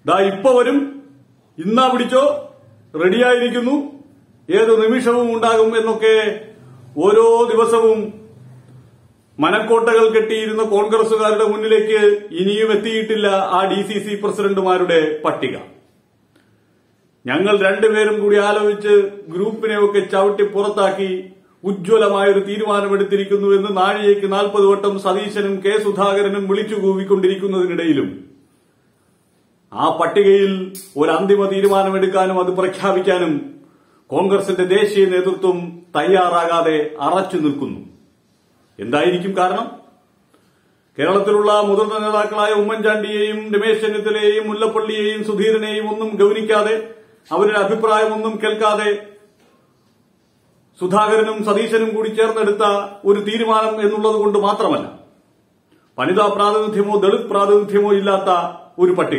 ദാ ഇപ്പൊ വരും ഇന്നാ പിടിച്ചോ റെഡിയായിരിക്കുന്നു ഏതു നിമിഷവും ഉണ്ടാകും എന്നൊക്കെ ഓരോ ദിവസവും മനക്കോട്ടകൾ കെട്ടിയിരുന്ന കോൺഗ്രസുകാരുടെ മുന്നിലേക്ക് ഇനിയും എത്തിയിട്ടില്ല ആ ഡി സി സി പ്രസിഡന്റുമാരുടെ പട്ടിക ഞങ്ങൾ രണ്ടുപേരും കൂടി ആലോചിച്ച് ഗ്രൂപ്പിനെയൊക്കെ ചവിട്ടി പുറത്താക്കി ഉജ്ജ്വലമായൊരു തീരുമാനമെടുത്തിരിക്കുന്നു എന്ന് നാഴികയ്ക്ക് നാൽപ്പത് വട്ടം സതീശനും കെ സുധാകരനും വിളിച്ചു കൂവിക്കൊണ്ടിരിക്കുന്നതിനിടയിലും ആ പട്ടികയിൽ ഒരു അന്തിമ തീരുമാനമെടുക്കാനും അത് പ്രഖ്യാപിക്കാനും കോൺഗ്രസിന്റെ ദേശീയ നേതൃത്വം തയ്യാറാകാതെ അറച്ചു നിൽക്കുന്നു എന്തായിരിക്കും കാരണം കേരളത്തിലുള്ള മുതിർന്ന നേതാക്കളായ ഉമ്മൻചാണ്ടിയെയും രമേശ് ചെന്നിത്തലയെയും മുല്ലപ്പള്ളിയെയും സുധീരനെയും ഒന്നും ഗൌനിക്കാതെ അവരുടെ അഭിപ്രായമൊന്നും കേൾക്കാതെ സുധാകരനും സതീശനും കൂടി ചേർന്നെടുത്ത ഒരു തീരുമാനം എന്നുള്ളത് കൊണ്ട് മാത്രമല്ല വനിതാ പ്രാതിനിധ്യമോ ദളിത് പ്രാതിനിധ്യമോ ഇല്ലാത്ത ഒരു പട്ടിക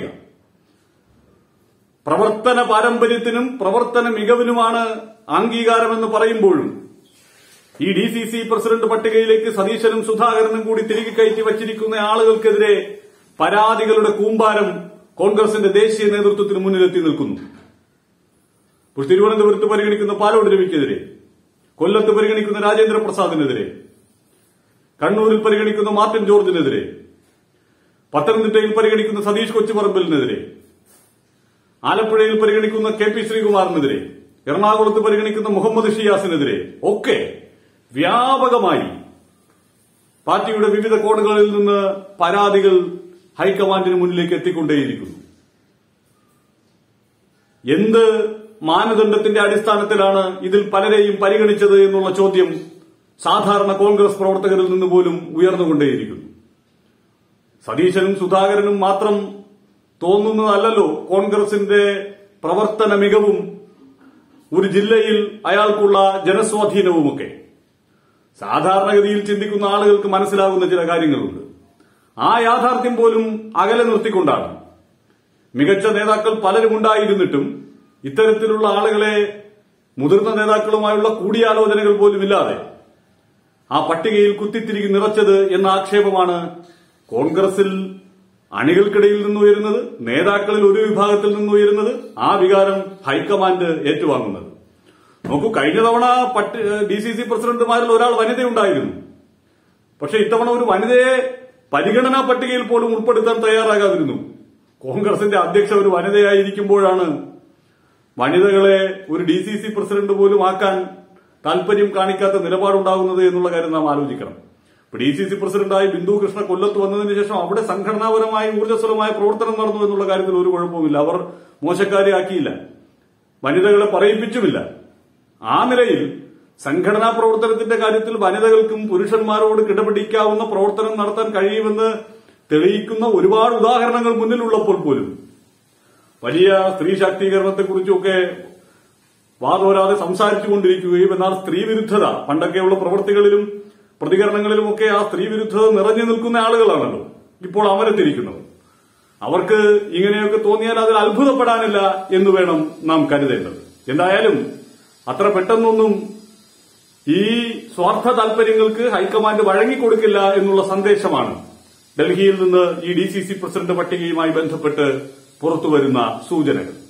പ്രവർത്തന പാരമ്പര്യത്തിനും പ്രവർത്തന മികവിനുമാണ് അംഗീകാരമെന്ന് പറയുമ്പോഴും ഈ ഡി സി സി പ്രസിഡന്റ് പട്ടികയിലേക്ക് സതീശനും സുധാകരനും കൂടി തിരികെ കയറ്റി വച്ചിരിക്കുന്ന ആളുകൾക്കെതിരെ പരാതികളുടെ കൂമ്പാരം കോൺഗ്രസിന്റെ ദേശീയ നേതൃത്വത്തിന് മുന്നിലെത്തി നിൽക്കുന്നു ഇപ്പോൾ തിരുവനന്തപുരത്ത് പരിഗണിക്കുന്ന പാലോട് രവിക്കെതിരെ കൊല്ലത്ത് പരിഗണിക്കുന്ന രാജേന്ദ്ര പ്രസാദിനെതിരെ കണ്ണൂരിൽ പരിഗണിക്കുന്ന മാർട്ടിൻ ജോർജിനെതിരെ പത്തനംതിട്ടയിൽ പരിഗണിക്കുന്ന സതീഷ് കൊച്ചുപറമ്പലിനെതിരെ ആലപ്പുഴയിൽ പരിഗണിക്കുന്ന കെ പി ശ്രീകുമാറിനെതിരെ എറണാകുളത്ത് പരിഗണിക്കുന്ന മുഹമ്മദ് ഷിയാസിനെതിരെ ഒക്കെ വ്യാപകമായി പാർട്ടിയുടെ വിവിധ കോണുകളിൽ നിന്ന് പരാതികൾ ഹൈക്കമാൻഡിന് മുന്നിലേക്ക് എത്തിക്കൊണ്ടേയിരിക്കുന്നു എന്ത് മാനദണ്ഡത്തിന്റെ അടിസ്ഥാനത്തിലാണ് ഇതിൽ പലരെയും പരിഗണിച്ചത് എന്നുള്ള ചോദ്യം സാധാരണ കോൺഗ്രസ് പ്രവർത്തകരിൽ നിന്ന് പോലും ഉയർന്നുകൊണ്ടേയിരിക്കുന്നു സതീശനും സുധാകരനും മാത്രം തോന്നുന്നതല്ലല്ലോ കോൺഗ്രസിന്റെ പ്രവർത്തന മികവും ഒരു ജില്ലയിൽ അയാൾക്കുള്ള ജനസ്വാധീനവുമൊക്കെ സാധാരണഗതിയിൽ ചിന്തിക്കുന്ന ആളുകൾക്ക് മനസ്സിലാകുന്ന ചില കാര്യങ്ങളുണ്ട് ആ യാഥാർത്ഥ്യം പോലും അകലെ നിർത്തിക്കൊണ്ടാണ് മികച്ച നേതാക്കൾ പലരും ഉണ്ടായിരുന്നിട്ടും ഇത്തരത്തിലുള്ള ആളുകളെ മുതിർന്ന നേതാക്കളുമായുള്ള കൂടിയാലോചനകൾ പോലും ഇല്ലാതെ ആ പട്ടികയിൽ കുത്തിത്തിരികി നിറച്ചത് എന്ന ആക്ഷേപമാണ് കോൺഗ്രസിൽ അണികൾക്കിടയിൽ നിന്ന് ഉയരുന്നത് നേതാക്കളിൽ ഒരു വിഭാഗത്തിൽ നിന്ന് ഉയരുന്നത് ആ വികാരം ഹൈക്കമാൻഡ് ഏറ്റുവാങ്ങുന്നത് നോക്കൂ കഴിഞ്ഞ തവണ പട്ടി ഡി സി സി പ്രസിഡന്റുമാരിൽ ഒരാൾ വനിതയുണ്ടായിരുന്നു പക്ഷെ ഇത്തവണ ഒരു വനിതയെ പരിഗണനാ പട്ടികയിൽ പോലും ഉൾപ്പെടുത്താൻ തയ്യാറാകാതിരുന്നു കോൺഗ്രസിന്റെ അധ്യക്ഷ ഒരു വനിതയായിരിക്കുമ്പോഴാണ് വനിതകളെ ഒരു ഡി സി സി പ്രസിഡന്റ് പോലും ആക്കാൻ താല്പര്യം കാണിക്കാത്ത നിലപാടുണ്ടാകുന്നത് എന്നുള്ള കാര്യം നാം ആലോചിക്കണം ഇപ്പൊ ഡി സി സി പ്രസിഡന്റായി ബിന്ദു കൃഷ്ണ കൊല്ലത്ത് വന്നതിന് ശേഷം അവിടെ സംഘടനാപരമായി ഊർജ്ജസ്വലമായ പ്രവർത്തനം നടന്നു എന്നുള്ള കാര്യത്തിൽ ഒരു കുഴപ്പവുമില്ല അവർ മോശക്കാരിയാക്കിയില്ല വനിതകളെ പറയിപ്പിച്ചുമില്ല ആ നിലയിൽ സംഘടനാ പ്രവർത്തനത്തിന്റെ കാര്യത്തിൽ വനിതകൾക്കും പുരുഷന്മാരോട് കിടപിടിക്കാവുന്ന പ്രവർത്തനം നടത്താൻ കഴിയുമെന്ന് തെളിയിക്കുന്ന ഒരുപാട് ഉദാഹരണങ്ങൾ മുന്നിലുള്ളപ്പോൾ പോലും വലിയ സ്ത്രീ ശാക്തീകരണത്തെക്കുറിച്ചൊക്കെ വാതോരാതെ സംസാരിച്ചുകൊണ്ടിരിക്കുകയും എന്നാൽ സ്ത്രീ വിരുദ്ധത പണ്ടൊക്കെയുള്ള പ്രവൃത്തികളിലും പ്രതികരണങ്ങളിലുമൊക്കെ ആ സ്ത്രീ വിരുദ്ധത നിറഞ്ഞു നിൽക്കുന്ന ആളുകളാണല്ലോ ഇപ്പോൾ അമരത്തിരിക്കുന്നത് അവർക്ക് ഇങ്ങനെയൊക്കെ തോന്നിയാൽ അതിൽ അത്ഭുതപ്പെടാനില്ല എന്ന് വേണം നാം കരുതേണ്ടത് എന്തായാലും അത്ര പെട്ടെന്നൊന്നും ഈ സ്വാർത്ഥ താൽപര്യങ്ങൾക്ക് ഹൈക്കമാൻഡ് വഴങ്ങിക്കൊടുക്കില്ല എന്നുള്ള സന്ദേശമാണ് ഡൽഹിയിൽ നിന്ന് ഈ ഡി സി സി പ്രസിഡന്റ് പട്ടികയുമായി ബന്ധപ്പെട്ട് പുറത്തുവരുന്ന സൂചനകൾ